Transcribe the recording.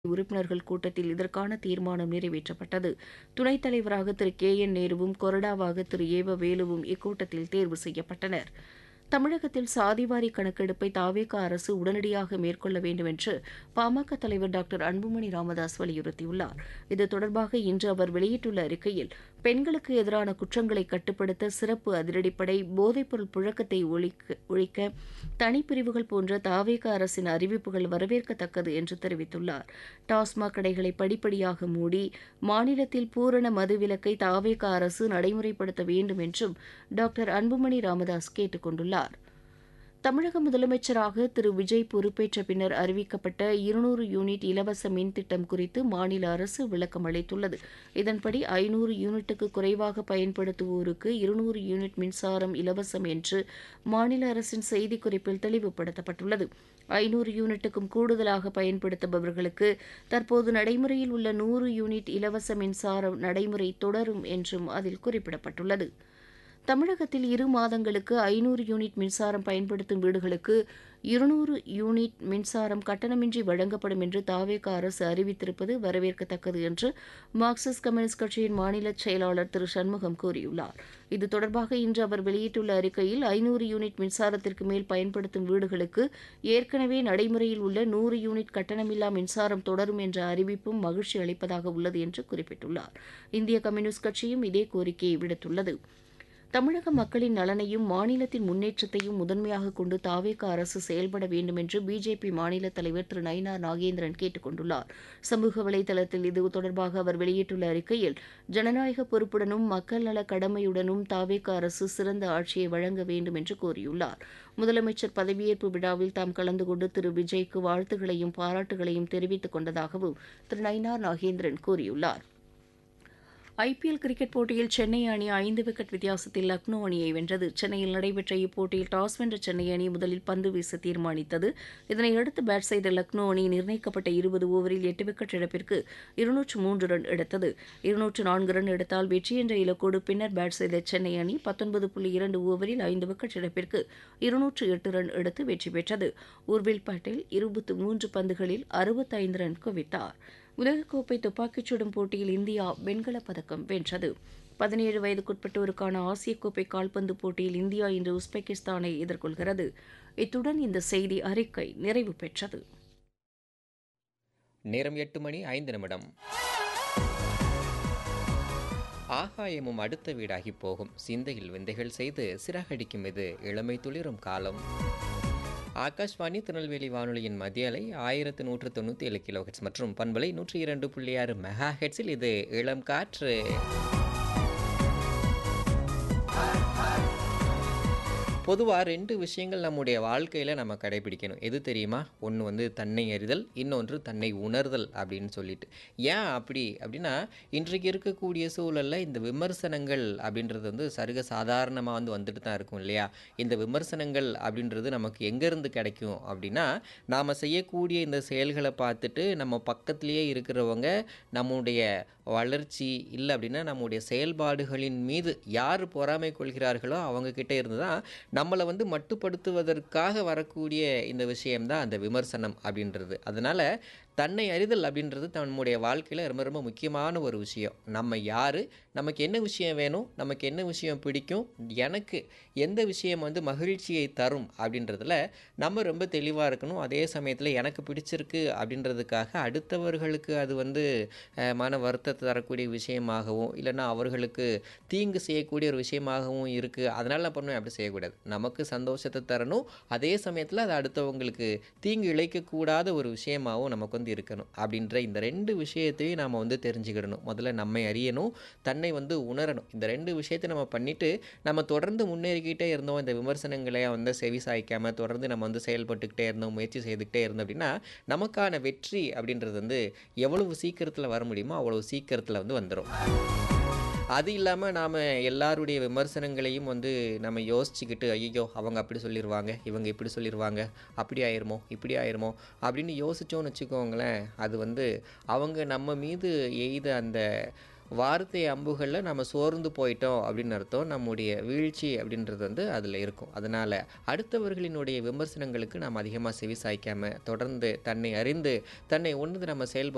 உறுப்பினர்கள் கூட்டத்தில் இதற்கான தீர்மானம் நிறைவேற்றப்பட்டது துணைத் தலைவராக திரு கே என் நேருவும் கொறடாவாக திரு ஏவ வேலுவும் இக்கூட்டத்தில் தேர்வு செய்யப்பட்டனர் தமிழகத்தில் சாதிவாரி கணக்கெடுப்பை தாவேக அரசு உடனடியாக மேற்கொள்ள வேண்டும் என்று பாமக தலைவர் டாக்டர் அன்புமணி ராமதாஸ் வலியுறுத்தியுள்ளார் இது தொடர்பாக இன்று அவர் வெளியிட்டுள்ள அறிக்கையில் பெண்களுக்கு எதிரான குற்றங்களை கட்டுப்படுத்த சிறப்பு அதிரடிப்படை போதைப்பொருள் புழக்கத்தை ஒழிக்க ஒழிக்க தனிப்பிரிவுகள் போன்ற தாவேக அரசின் அறிவிப்புகள் வரவேற்கத்தக்கது என்று தெரிவித்துள்ளார் டாஸ்மாக் கடைகளை படிப்படியாக மூடி மாநிலத்தில் பூரண மதுவிலக்கை தாவேக அரசு நடைமுறைப்படுத்த வேண்டும் என்றும் டாக்டர் அன்புமணி ராமதாஸ் கேட்டுக் கொண்டுள்ளார் தமிழக முதலமைச்சராக திரு விஜய் பொறுப்பேற்ற பின்னர் அறிவிக்கப்பட்ட இருநூறு யூனிட் இலவச மின் திட்டம் குறித்து மாநில அரசு விளக்கம் அளித்துள்ளது இதன்படி ஐநூறு யூனிட்டுக்கு குறைவாக பயன்படுத்துவோருக்கு இருநூறு யூனிட் மின்சாரம் இலவசம் என்று மாநில அரசின் செய்திக்குறிப்பில் தெளிவுபடுத்தப்பட்டுள்ளது ஐநூறு யூனிட்டுக்கும் கூடுதலாக பயன்படுத்துபவர்களுக்கு தற்போது நடைமுறையில் உள்ள நூறு யூனிட் இலவச மின்சாரம் நடைமுறை தொடரும் என்றும் அதில் குறிப்பிடப்பட்டுள்ளது தமிழகத்தில் இரு மாதங்களுக்கு ஐநூறு யூனிட் மின்சாரம் பயன்படுத்தும் வீடுகளுக்கு இருநூறு யூனிட் மின்சாரம் கட்டணமின்றி வழங்கப்படும் என்று தாவேக அரசு அறிவித்திருப்பது வரவேற்கத்தக்கது என்று மார்க்சிஸ்ட் கம்யூனிஸ்ட் கட்சியின் மாநில செயலாளர் திரு சண்முகம் கூறியுள்ளார் இது தொடர்பாக இன்று அவர் வெளியிட்டுள்ள அறிக்கையில் ஐநூறு யூனிட் மின்சாரத்திற்கு மேல் பயன்படுத்தும் வீடுகளுக்கு ஏற்கனவே நடைமுறையில் உள்ள நூறு யூனிட் கட்டணமில்லா மின்சாரம் தொடரும் என்ற அறிவிப்பும் மகிழ்ச்சி அளிப்பதாக உள்ளது என்று குறிப்பிட்டுள்ளார் இந்திய கம்யூனிஸ்ட் கட்சியும் இதே கோரிக்கையை விடுத்துள்ளது தமிழக மக்களின் நலனையும் மாநிலத்தின் முன்னேற்றத்தையும் முதன்மையாக கொண்டு தாவேக அரசு செயல்பட வேண்டும் என்று பிஜேபி மாநில தலைவர் திரு நயினா நாகேந்திரன் கேட்டுக் கொண்டுள்ளார் சமூக வலைதளத்தில் இது தொடர்பாக அவர் வெளியிட்டுள்ள அறிக்கையில் ஜனநாயக பொறுப்புடனும் மக்கள் நல கடமையுடனும் தாவேக அரசு சிறந்த ஆட்சியை வழங்க வேண்டும் என்று கூறியுள்ளார் முதலமைச்சர் பதவியேற்பு விழாவில் தாம் கலந்து கொண்டு திரு விஜய்க்கு வாழ்த்துகளையும் பாராட்டுகளையும் தெரிவித்துக் கொண்டதாகவும் திரு நயினா நாகேந்திரன் கூறியுள்ளார் ஐபிஎல் கிரிக்கெட் போட்டியில் சென்னை அணி ஐந்து விக்கெட் வித்தியாசத்தில் லக்னோ அணியை வென்றது சென்னையில் நடைபெற்ற இப்போட்டியில் டாஸ் வென்ற சென்னை அணி முதலில் பந்து வீச தீர்மானித்தது இதனையடுத்து பேட் செய்த லக்னோ அணி நிர்ணயிக்கப்பட்ட இருபது ஓவரில் எட்டு விக்கெட் இழப்பிற்கு இருநூற்று மூன்று ரன் எடுத்தது இருநூற்று நான்கு ரன் எடுத்தால் வெற்றி என்ற இலக்கோடு பின்னர் பேட் செய்த சென்னை அணி பத்தொன்பது புள்ளி இரண்டு ஓவரில் ஐந்து விக்கெட் இழப்பிற்கு இருநூற்று எட்டு ரன் எடுத்து வெற்றி பெற்றது உர்வில் பட்டேல் இருபத்து மூன்று பந்துகளில் அறுபத்தைந்து ரன் குவித்தார் உலகக்கோப்பை துப்பாக்கிச் சுடும் போட்டியில் இந்தியா வெண்கலப் பதக்கம் வென்றது பதினேழு வயதுக்குட்பட்டோருக்கான ஆசிய கோப்பை கால்பந்து போட்டியில் இந்தியா இன்று உஸ்பெகிஸ்தானை எதிர்கொள்கிறது இத்துடன் இந்த செய்தி அறிக்கை நிறைவு பெற்றது நேரம் எட்டு மணி ஐந்து நிமிடம் ஆகாயமும் அடுத்த வீடாகி போகும் சிந்தையில் விந்தைகள் செய்து சிறகடிக்கும் இது இளமை துளிரும் காலம் ஆகாஷ்வாணி திருநெல்வேலி வானொலியின் மத்திய அலை ஆயிரத்து நூற்று தொண்ணூற்றி ஏழு கிலோ ஹெட்ஸ் மற்றும் பண்பலை நூற்றி இரண்டு புள்ளி ஆறு மெகா ஹெட்ஸில் இது இளம் காற்று பொதுவாக ரெண்டு விஷயங்கள் நம்முடைய வாழ்க்கையில் நம்ம கடைபிடிக்கணும் எது தெரியுமா ஒன்று வந்து தன்னை அறிதல் இன்னொன்று தன்னை உணர்தல் அப்படின்னு சொல்லிட்டு ஏன் அப்படி அப்படின்னா இன்றைக்கு இருக்கக்கூடிய சூழலில் இந்த விமர்சனங்கள் அப்படின்றது வந்து சருக சாதாரணமாக வந்து வந்துட்டு தான் இருக்கும் இல்லையா இந்த விமர்சனங்கள் அப்படின்றது நமக்கு எங்கேருந்து கிடைக்கும் அப்படின்னா நாம் செய்யக்கூடிய இந்த செயல்களை பார்த்துட்டு நம்ம பக்கத்துலேயே இருக்கிறவங்க நம்முடைய வளர்ச்சி இல்லை அப்படின்னா நம்முடைய செயல்பாடுகளின் மீது யார் பொறாமை கொள்கிறார்களோ அவங்கக்கிட்ட இருந்து தான் நம்மளை வந்து மட்டுப்படுத்துவதற்காக வரக்கூடிய இந்த விஷயம்தான் அந்த விமர்சனம் அப்படின்றது அதனால் தன்னை அறிதல் அப்படின்றது நம்முடைய வாழ்க்கையில் ரொம்ப ரொம்ப முக்கியமான ஒரு விஷயம் நம்ம யார் நமக்கு என்ன விஷயம் வேணும் நமக்கு என்ன விஷயம் பிடிக்கும் எனக்கு எந்த விஷயம் வந்து மகிழ்ச்சியை தரும் அப்படின்றதுல நம்ம ரொம்ப தெளிவாக இருக்கணும் அதே சமயத்தில் எனக்கு பிடிச்சிருக்கு அப்படின்றதுக்காக அடுத்தவர்களுக்கு அது வந்து மன வருத்தத்தை தரக்கூடிய விஷயமாகவும் இல்லைன்னா அவர்களுக்கு தீங்கு செய்யக்கூடிய ஒரு விஷயமாகவும் இருக்குது அதனால் நான் பண்ணுவேன் அப்படி செய்யக்கூடாது நமக்கு சந்தோஷத்தை தரணும் அதே சமயத்தில் அது அடுத்தவங்களுக்கு தீங்கு இழைக்கக்கூடாத ஒரு விஷயமாகவும் நமக்கு வந்து இருக்கணும் அப்படின்ற இந்த ரெண்டு விஷயத்தையும் நாம் வந்து தெரிஞ்சுக்கிடணும் முதல்ல நம்மை அறியணும் தன்னை வந்து உணரணும் இந்த ரெண்டு விஷயத்தை நம்ம பண்ணிவிட்டு நம்ம தொடர்ந்து முன்னேறிக்கிட்டே இருந்தோம் இந்த விமர்சனங்களை வந்து செவி சாய்க்காமல் தொடர்ந்து நம்ம வந்து செயல்பட்டுக்கிட்டே இருந்தோம் முயற்சி செய்துக்கிட்டே இருந்தோம் அப்படின்னா நமக்கான வெற்றி அப்படின்றது வந்து எவ்வளவு சீக்கிரத்தில் வர முடியுமோ அவ்வளவு சீக்கிரத்தில் வந்து வந்துடும் அது இல்லாமல் நாம் எல்லாருடைய விமர்சனங்களையும் வந்து நம்ம யோசிச்சுக்கிட்டு ஐயோ அவங்க அப்படி சொல்லிடுவாங்க இவங்க இப்படி சொல்லிடுவாங்க அப்படி ஆயிருமோ இப்படி ஆயிருமோ அப்படின்னு யோசித்தோன்னு வச்சுக்கோங்களேன் அது வந்து அவங்க நம்ம மீது எய்த அந்த வார்த்தை அம்புகளில் நம்ம சோர்ந்து போயிட்டோம் அப்படின்னு அர்த்தம் நம்முடைய வீழ்ச்சி அப்படின்றது வந்து அதில் இருக்கும் அதனால் அடுத்தவர்களினுடைய விமர்சனங்களுக்கு நாம் அதிகமாக செவி சாய்க்காமல் தொடர்ந்து தன்னை அறிந்து தன்னை உணர்ந்து நம்ம செயல்பட